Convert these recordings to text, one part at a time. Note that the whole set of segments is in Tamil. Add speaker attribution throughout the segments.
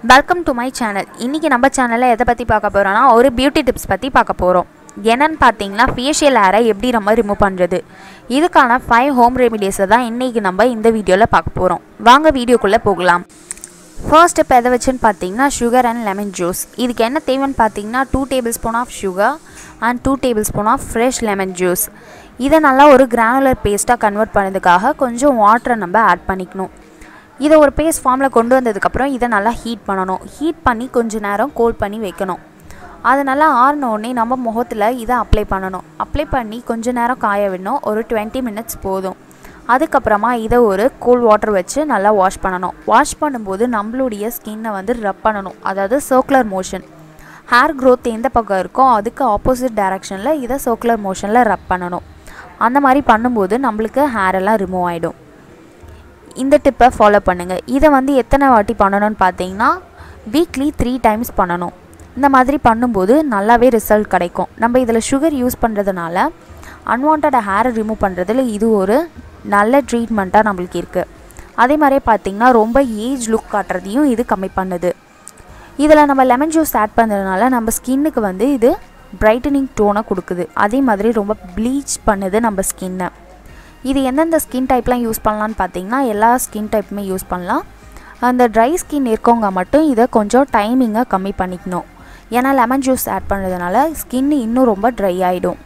Speaker 1: வெல்கம் டு மை சேனல் இன்றைக்கி நம்ம சேனலில் எதை பற்றி பார்க்க போகிறோன்னா ஒரு பியூட்டி டிப்ஸ் பற்றி பார்க்க போகிறோம் என்னன்னு பார்த்தீங்கன்னா ஃபேஷியல் ஹேரை எப்படி நம்ம ரிமூவ் பண்ணுறது இதுக்கான ஃபைவ் ஹோம் ரெமிடிஸை தான் இன்றைக்கி நம்ம இந்த வீடியோவில் பார்க்க போகிறோம் வாங்க வீடியோக்குள்ளே போகலாம் ஃபர்ஸ்ட் இப்போ எதை வச்சுன்னு பார்த்தீங்கன்னா சுகர் அண்ட் லெமன் ஜூஸ் இதுக்கு என்ன தேவைன்னு பார்த்தீங்கன்னா two tablespoon of sugar and two tablespoon of fresh lemon juice இதை நல்லா ஒரு கிரானுலர் பேஸ்ட்டாக கன்வெர்ட் பண்ணதுக்காக கொஞ்சம் வாட்டரை நம்ம ஆட் பண்ணிக்கணும் இதை ஒரு பேஸ்ட் ஃபார்மில் கொண்டு வந்ததுக்கப்புறம் இதை நல்லா ஹீட் பண்ணணும் ஹீட் பண்ணி கொஞ்ச நேரம் கோல்ட் பண்ணி வைக்கணும் அது நல்லா ஆறின உடனே நம்ம முகத்தில் இதை அப்ளை பண்ணணும் அப்ளை பண்ணி கொஞ்ச நேரம் காய விடணும் ஒரு டுவெண்ட்டி மினிட்ஸ் போதும் அதுக்கப்புறமா இதை ஒரு கூல் வாட்டர் வச்சு நல்லா வாஷ் பண்ணணும் வாஷ் பண்ணும்போது நம்மளுடைய ஸ்கின்னை வந்து ரப் பண்ணணும் அதாவது சர்க்குலர் மோஷன் ஹேர் க்ரோத் எந்த பக்கம் இருக்கோ அதுக்கு ஆப்போசிட் டைரக்ஷனில் இதை சர்க்குலர் மோஷனில் ரப் பண்ணணும் அந்த மாதிரி பண்ணும்போது நம்மளுக்கு ஹேர் எல்லாம் ரிமூவ் ஆகிடும் இந்த டிப்பை ஃபாலோ பண்ணுங்கள் இதை வந்து எத்தனை வாட்டி பண்ணணும்னு பார்த்தீங்கன்னா வீக்லி த்ரீ டைம்ஸ் பண்ணணும் இந்த மாதிரி பண்ணும்போது நல்லாவே ரிசல்ட் கிடைக்கும் நம்ம இதில் சுகர் யூஸ் பண்ணுறதுனால அன்வான்ட் ஹேரை ரிமூவ் பண்ணுறதுல இது ஒரு நல்ல ட்ரீட்மெண்ட்டாக நம்மளுக்கு இருக்குது அதே மாதிரியே பார்த்திங்கன்னா ரொம்ப ஏஜ் லுக் காட்டுறதையும் இது கம்மி பண்ணுது இதில் நம்ம லெமன் ஜூஸ் ஆட் பண்ணுறதுனால நம்ம ஸ்கின்னுக்கு வந்து இது பிரைட்டனிங் டோனை கொடுக்குது அதே மாதிரி ரொம்ப ப்ளீச் பண்ணுது நம்ம ஸ்கின்னை இது எந்தெந்த ஸ்கின் டைப்லாம் யூஸ் பண்ணலான்னு பார்த்தீங்கன்னா எல்லா ஸ்கின் டைப்புமே யூஸ் பண்ணலாம் அந்த ட்ரை ஸ்கின் இருக்கவங்க மட்டும் இதை கொஞ்சம் டைமிங்கை கம்மி பண்ணிக்கணும் ஏன்னா லெமன் ஜூஸ் ஆட் பண்ணுறதுனால ஸ்கின் இன்னும் ரொம்ப ட்ரை ஆகிடும்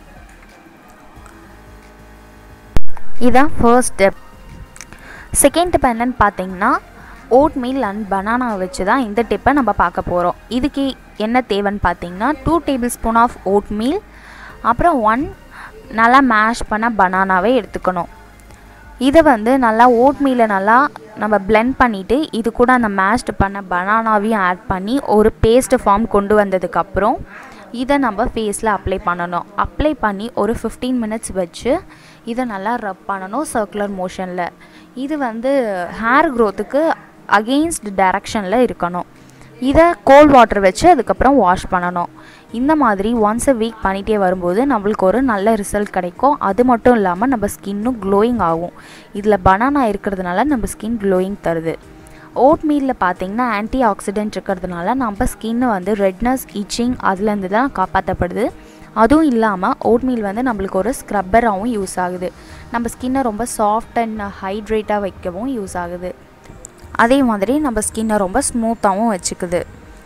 Speaker 1: இதுதான் ஃபர்ஸ்ட் ஸ்டெப் செகண்ட் டிப் என்னன்னு பார்த்தீங்கன்னா ஓட் மீல் அண்ட் பனானா வச்சு தான் இந்த டிப்பை நம்ம பார்க்க போகிறோம் இதுக்கு என்ன தேவைன்னு பார்த்தீங்கன்னா two tablespoon of oatmeal அப்புறம் ஒன் நல்லா மேஷ் பண்ண பனானாவே எடுத்துக்கணும் இதை வந்து நல்லா ஓட் மீலை நல்லா நம்ம பிளெண்ட் பண்ணிவிட்டு இது கூட அந்த மேஷ்டு பண்ண பனானாவையும் ஆட் பண்ணி ஒரு பேஸ்ட் ஃபார்ம் கொண்டு வந்ததுக்கப்புறம் இதை நம்ம ஃபேஸில் அப்ளை பண்ணணும் அப்ளை பண்ணி ஒரு ஃபிஃப்டீன் மினிட்ஸ் வச்சு இதை நல்லா ரப் பண்ணணும் சர்க்குலர் மோஷனில் இது வந்து ஹேர் க்ரோத்துக்கு அகெயின்ஸ்ட் டைரக்ஷனில் இருக்கணும் இதை கோல்ட் வாட்டர் வச்சு அதுக்கப்புறம் வாஷ் பண்ணணும் இந்த மாதிரி ஒன்ஸ் அ வீக் பண்ணிகிட்டே வரும்போது நம்மளுக்கு ஒரு நல்ல ரிசல்ட் கிடைக்கும் அது மட்டும் இல்லாமல் நம்ம ஸ்கின்னும் க்ளோயிங் ஆகும் இதில் பனானா இருக்கிறதுனால நம்ம ஸ்கின் க்ளோயிங் தருது ஓட் மீலில் பார்த்தீங்கன்னா ஆன்டி ஆக்சிடென்ட் இருக்கிறதுனால நம்ம ஸ்கின்னு வந்து ரெட்னஸ் இச்சிங் அதுலேருந்து தான் காப்பாற்றப்படுது அதுவும் இல்லாமல் ஓட் மீல் வந்து நம்மளுக்கு ஒரு ஸ்க்ரப்பராகவும் யூஸ் ஆகுது நம்ம ஸ்கின்னை ரொம்ப சாஃப்ட் அண்ட் ஹைட்ரேட்டாக வைக்கவும் யூஸ் ஆகுது அதே மாதிரி நம்ம ஸ்கின்னை ரொம்ப ஸ்மூத்தாகவும் வச்சுக்குது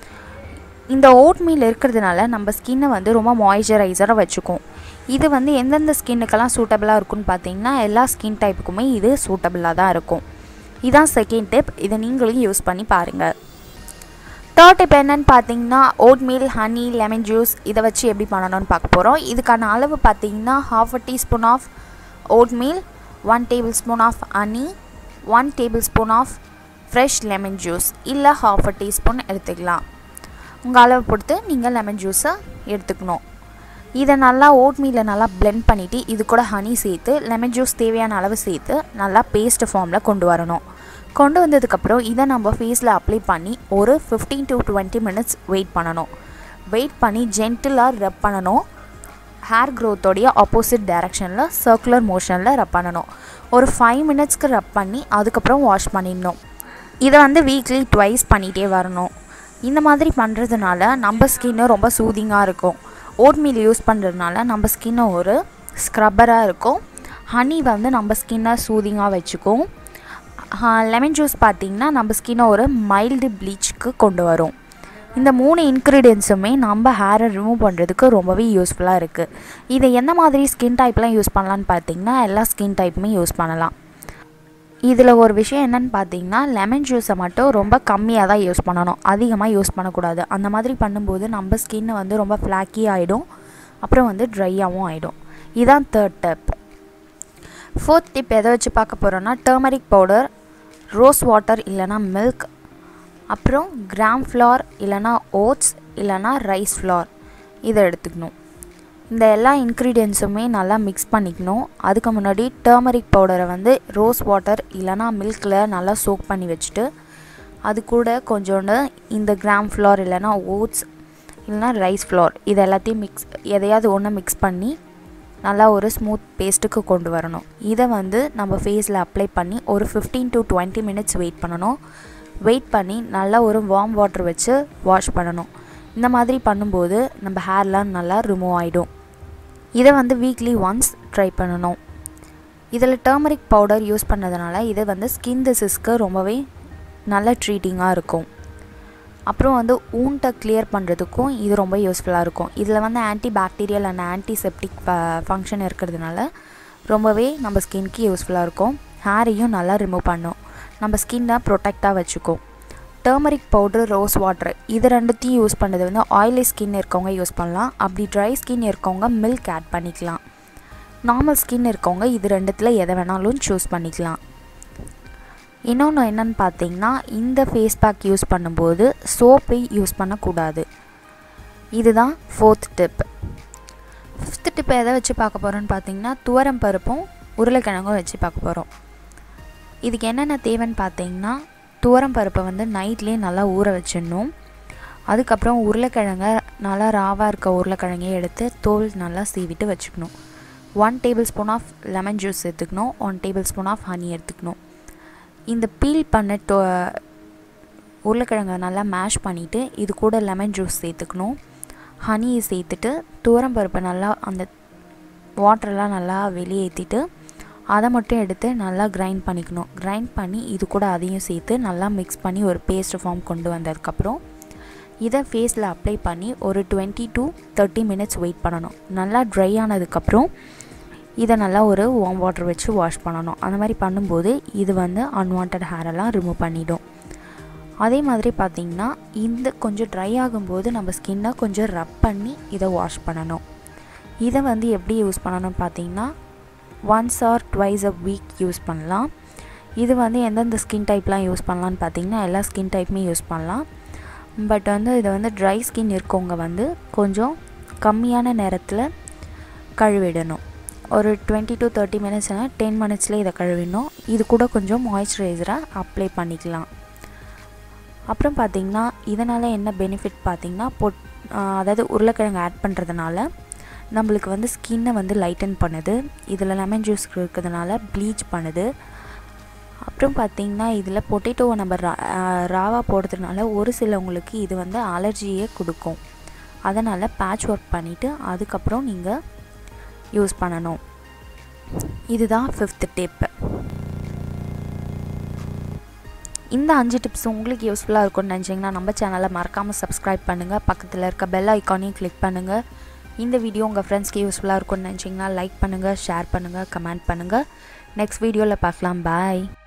Speaker 1: இந்த ஓட் மீல் இருக்கிறதுனால நம்ம ஸ்கின்னை வந்து ரொம்ப மாய்ஸ்சரைசராக வச்சுக்கும் இது வந்து எந்தெந்த ஸ்கின்னுக்கெல்லாம் சூட்டபிளாக இருக்கும்னு பார்த்தீங்கன்னா எல்லா ஸ்கின் டைப்புக்குமே இது சூட்டபிளாக தான் இருக்கும் இதான் செகண்ட் டிப் இதை நீங்களும் யூஸ் பண்ணி பாருங்கள் தேர்ட் டிப் என்னன்னு பார்த்தீங்கன்னா oatmeal honey lemon juice இதை வச்சு எப்படி பண்ணணும்னு பார்க்க போகிறோம் இதுக்கான அளவு பார்த்தீங்கன்னா half a teaspoon of oatmeal one tablespoon of honey one tablespoon of fresh lemon juice இல்லை ஹாஃப் அ டீஸ்பூன் எடுத்துக்கலாம் உங்கள் அளவு பொறுத்து நீங்கள் லெமன் ஜூஸை எடுத்துக்கணும் இதை நல்லா ஓட் மீலில் நல்லா பிளெண்ட் பண்ணிவிட்டு இது கூட ஹனி சேர்த்து லெமன் ஜூஸ் தேவையான அளவு சேர்த்து நல்லா பேஸ்ட் ஃபார்மில் கொண்டு வரணும் கொண்டு வந்ததுக்கப்புறம் இதை நம்ம ஃபேஸில் அப்ளை பண்ணி ஒரு fifteen to twenty minutes wait பண்ணணும் வெயிட் பண்ணி ஜென்டிலாக ரப் பண்ணணும் ஹேர் க்ரோத்தோடைய ஆப்போசிட் டைரக்ஷனில் சர்க்குலர் மோஷனில் ரப் பண்ணணும் ஒரு ஃபைவ் மினிட்ஸ்க்கு ரப் பண்ணி அதுக்கப்புறம் வாஷ் பண்ணிடணும் இதை வந்து வீக்லி ட்வைஸ் பண்ணிகிட்டே வரணும் இந்த மாதிரி பண்ணுறதுனால நம்ம ஸ்கின்னு ரொம்ப சூதிங்காக இருக்கும் ஓட்மீல் யூஸ் பண்ணுறதுனால நம்ம ஸ்கின்னை ஒரு ஸ்க்ரப்பராக இருக்கும் ஹனி வந்து நம்ம ஸ்கின்னை சூதிங்காக வச்சுக்கும் லெமன் ஜூஸ் பார்த்திங்கன்னா நம்ம ஸ்கின்னை ஒரு மைல்டு ப்ளீச்சுக்கு கொண்டு வரும் இந்த மூணு இன்க்ரீடியன்ஸுமே நம்ம ஹேரை ரிமூவ் பண்ணுறதுக்கு ரொம்பவே யூஸ்ஃபுல்லாக இருக்குது இதை எந்த மாதிரி ஸ்கின் டைப்லாம் யூஸ் பண்ணலான்னு பார்த்தீங்கன்னா எல்லா ஸ்கின் டைப்புமே யூஸ் பண்ணலாம் இதில் ஒரு விஷயம் என்னென்னு பார்த்தீங்கன்னா லெமன் ஜூஸை மட்டும் ரொம்ப கம்மியாக தான் யூஸ் பண்ணணும் அதிகமாக யூஸ் பண்ணக்கூடாது அந்த மாதிரி பண்ணும்போது நம்ம ஸ்கின்னு வந்து ரொம்ப ஃப்ளாக்கி ஆகிடும் அப்புறம் வந்து ட்ரையாகவும் ஆகிடும் இதுதான் தேர்ட் டிப் ஃபோர்த் டிப் எதை வச்சு பார்க்க போகிறோன்னா டர்மரிக் பவுடர் ரோஸ் வாட்டர் இல்லைனா மில்க் அப்புறம் கிராம் ஃப்ளார் இல்லைனா ஓட்ஸ் இல்லைனா ரைஸ் ஃப்ளார் இதை எடுத்துக்கணும் இந்த எல்லா இன்க்ரீடியன்ஸுமே நல்லா மிக்ஸ் பண்ணிக்கணும் அதுக்கு முன்னாடி டர்மரிக் பவுடரை வந்து ரோஸ் வாட்டர் இல்லைனா மில்கில் நல்லா சோக் பண்ணி வச்சுட்டு அது கூட கொஞ்சோண்டு இந்த கிராம் ஃப்ளார் இல்லைனா ஓட்ஸ் இல்லைனா ரைஸ் ஃப்ளார் இது எல்லாத்தையும் மிக்ஸ் எதையாவது ஒன்று மிக்ஸ் பண்ணி நல்லா ஒரு ஸ்மூத் பேஸ்ட்டுக்கு கொண்டு வரணும் இதை வந்து நம்ம ஃபேஸில் அப்ளை பண்ணி ஒரு fifteen to twenty minutes wait பண்ணணும் வெயிட் பண்ணி நல்லா ஒரு வார்ம் வாட்டர் வச்சு வாஷ் பண்ணணும் இந்த மாதிரி பண்ணும்போது நம்ம ஹேர்லாம் நல்லா ரிமூவ் ஆகிடும் இதை வந்து வீக்லி ஒன்ஸ் ட்ரை பண்ணணும் இதில் டர்மரிக் பவுடர் யூஸ் பண்ணதுனால இது வந்து ஸ்கின் டிசீஸ்க்கு ரொம்பவே நல்ல ட்ரீட்டிங்காக இருக்கும் அப்புறம் வந்து ஊன்ட்டை கிளியர் பண்ணுறதுக்கும் இது ரொம்ப யூஸ்ஃபுல்லாக இருக்கும் இதில் வந்து antibacterial and antiseptic function இருக்கிறதுனால ரொம்பவே நம்ம ஸ்கின்க்கு யூஸ்ஃபுல்லாக இருக்கும் ஹேரையும் நல்லா ரிமூவ் பண்ணும் நம்ம ஸ்கின்னை ப்ரொடெக்டாக வச்சுக்கும் டர்மரிக் பவுடர் ரோஸ் வாட்டர் இது ரெண்டுத்தையும் யூஸ் பண்ணது வந்து ஆயிலி ஸ்கின் இருக்கவங்க யூஸ் பண்ணலாம் அப்படி ட்ரை ஸ்கின் இருக்கவங்க மில்க் ஆட் பண்ணிக்கலாம் நார்மல் ஸ்கின் இருக்கவங்க இது ரெண்டுத்தில் எதை வேணாலும் சூஸ் பண்ணிக்கலாம் இன்னொன்று என்னென்னு பார்த்தீங்கன்னா இந்த ஃபேஸ் பேக் யூஸ் பண்ணும்போது சோப்பை யூஸ் பண்ணக்கூடாது இதுதான் ஃபோர்த் டிப் ஃபிஃப்த் டிப் எதை வச்சு பார்க்க போகிறோன்னு பார்த்தீங்கன்னா துவரம் பருப்பும் உருளைக்கிழங்கும் வச்சு பார்க்க போகிறோம் இதுக்கு என்னென்ன தேவைன்னு பார்த்தீங்கன்னா துவரம் பருப்பை வந்து நைட்லேயே நல்லா ஊற வச்சிடணும் அதுக்கப்புறம் உருளைக்கிழங்க நல்லா ராவாக இருக்க உருளைக்கிழங்கையும் எடுத்து தோல் நல்லா சீவிட்டு வச்சுக்கணும் one tablespoon of lemon juice எடுத்துக்கணும் one tablespoon of honey எடுத்துக்கணும் இந்த பீல் பண்ண டோ உருளைக்கிழங்கை நல்லா மேஷ் பண்ணிவிட்டு இது கூட லெமன் ஜூஸ் சேர்த்துக்கணும் ஹனியை சேர்த்துட்டு துவரம்பருப்பை நல்லா அந்த வாட்டரெல்லாம் நல்லா வெளியேற்றிட்டு அதை மட்டும் எடுத்து நல்லா கிரைண்ட் பண்ணிக்கணும் கிரைண்ட் பண்ணி இது கூட அதையும் சேர்த்து நல்லா மிக்ஸ் பண்ணி ஒரு பேஸ்ட் ஃபார்ம் கொண்டு வந்ததுக்கப்புறம் இதை ஃபேஸில் அப்ளை பண்ணி ஒரு twenty to thirty minutes wait பண்ணணும் நல்லா ட்ரை ஆனதுக்கப்புறம் இதை நல்லா ஒரு வார்ம் வாட்டர் வச்சு வாஷ் பண்ணணும் அந்த மாதிரி பண்ணும்போது இது வந்து அன்வான்ட் ஹேரெல்லாம் ரிமூவ் பண்ணிடும் அதே மாதிரி பார்த்திங்கன்னா இந்த கொஞ்சம் ட்ரை ஆகும்போது நம்ம ஸ்கின்னை கொஞ்சம் ரப் பண்ணி இதை வாஷ் பண்ணணும் இதை வந்து எப்படி யூஸ் பண்ணணும்னு பார்த்தீங்கன்னா once or twice a week use பண்ணலாம் இது வந்து எந்தெந்த ஸ்கின் டைப்லாம் யூஸ் பண்ணலான்னு பார்த்தீங்கன்னா எல்லா ஸ்கின் டைப்புமே யூஸ் பண்ணலாம் பட் வந்து இதை வந்து ட்ரை ஸ்கின் இருக்கவங்க வந்து கொஞ்சம் கம்மியான நேரத்தில் கழுவிடணும் ஒரு டுவெண்ட்டி டு தேர்ட்டி மினிட்ஸ்னால் டென் மினிட்ஸ்லேயே இதை கழுவிடணும் இது கூட கொஞ்சம் மாய்ஸ்சரைசராக அப்ளை பண்ணிக்கலாம் அப்புறம் பார்த்திங்கன்னா இதனால் என்ன பெனிஃபிட் பார்த்திங்கன்னா பொட் அதாவது உருளைக்கிழங்கு ஆட் பண்ணுறதுனால நம்மளுக்கு வந்து ஸ்கின்னை வந்து லைட்டன் பண்ணுது இதில் லெமன் ஜூஸ் இருக்கிறதுனால ப்ளீச் பண்ணுது அப்புறம் பார்த்திங்கன்னா இதில் பொட்டேட்டோவை நம்ம ரா ராவா போடுறதுனால ஒரு சிலவங்களுக்கு இது வந்து அலர்ஜியே கொடுக்கும் அதனால் பேட்ச் ஒர்க் பண்ணிவிட்டு அதுக்கப்புறம் நீங்கள் யூஸ் பண்ணணும் இதுதான் ஃபிஃப்த் டிப்பு இந்த அஞ்சு டிப்ஸ் உங்களுக்கு யூஸ்ஃபுல்லாக இருக்கும்னு நினச்சிங்கன்னா நம்ம சேனலை மறக்காமல் சப்ஸ்கிரைப் பண்ணுங்கள் பக்கத்தில் இருக்க பெல் ஐக்கானையும் கிளிக் பண்ணுங்கள் இந்த வீடியோ உங்கள் ஃப்ரெண்ட்ஸ்க்கு யூஸ்ஃபுல்லாக இருக்கும்னு நினச்சிங்கன்னா லைக் பண்ணுங்கள் ஷேர் பண்ணுங்கள் கமெண்ட் பண்ணுங்கள் நெக்ஸ்ட் வீடியோவில் பார்க்கலாம் பாய்